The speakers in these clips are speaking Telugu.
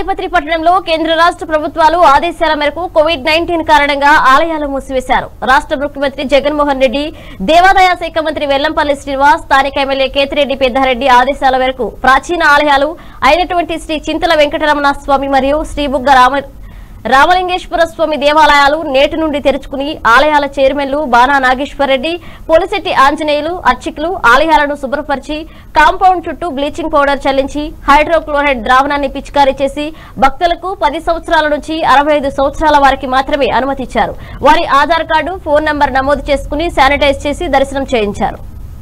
తాడిపత్రి పట్టణంలో కేంద్ర రాష్ట్ర ప్రభుత్వాలు ఆదేశాల మేరకు కోవిడ్ నైన్టీన్ కారణంగా ఆలయాలు మూసివేశారు రాష్ట్ర ముఖ్యమంత్రి జగన్మోహన్ రెడ్డి దేవాదాయ శాఖ మంత్రి వెల్లంపల్లి శ్రీనివాస్ స్థానిక ఎమ్మెల్యే కేతిరెడ్డి పెద్దారెడ్డి ఆదేశాల మేరకు ప్రాచీన ఆలయాలు అయినటువంటి శ్రీ చింతల వెంకటరమణ స్వామి మరియు శ్రీ బుగ్గ రామ రామలింగేశ్వర స్వామి దేవాలయాలు నేటి నుండి తెరుచుకుని ఆలయాల చైర్మన్లు బాణా నాగేశ్వరరెడ్డి పోలిశెట్టి ఆంజనేయులు అర్చకులు ఆలయాలను శుభ్రపరిచి కాంపౌండ్ చుట్టూ బ్లీచింగ్ పౌడర్ చల్లించి హైడ్రోక్లోరైడ్ ద్రావణాన్ని పిచికారీ చేసి భక్తులకు పది సంవత్సరాల నుంచి అరవై ఐదు సంవత్సరాల వారికి మాత్రమే అనుమతిచ్చారు వారి ఆధార్ కార్డు ఫోన్ నంబర్ నమోదు చేసుకుని శానిటైజ్ చేసి దర్శనం చేయించారు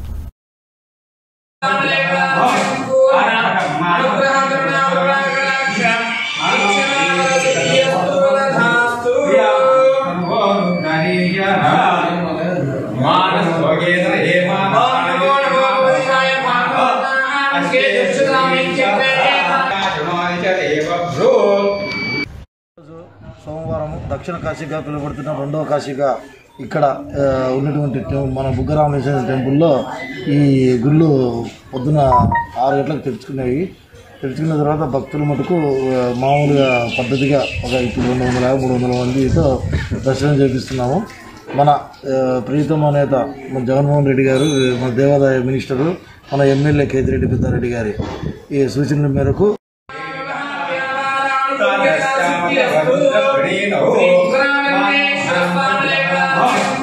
సోమవారం దక్షిణ కాశీగా పిలువబడుతున్న రెండవ కాశీగా ఇక్కడ ఆ, ఉన్నటువంటి టెం- మన బుగ్గరామేశ్వర టెంపుల్లో ఈ గుళ్ళు పొద్దున ఆరు గంటలకు తెరుచుకునేవి తెరుచుకున్న తర్వాత భక్తులు మటుకు ఆ, మామూలుగా పద్ధతిగా ఒక ఇప్పుడు రెండు వందల యాభై మూడు వందల మందితో దర్శనం చేపిస్తున్నాము మన ఆ, ప్రియతమ నేత మన జగన్మోహన్ రెడ్డి గారు మన దేవాదాయ మినిస్టరు మన ఎమ్మెల్యే కేతిరెడ్డి పెద్దారెడ్డి గారి ఈ సూచనల మేరకు శ్రీ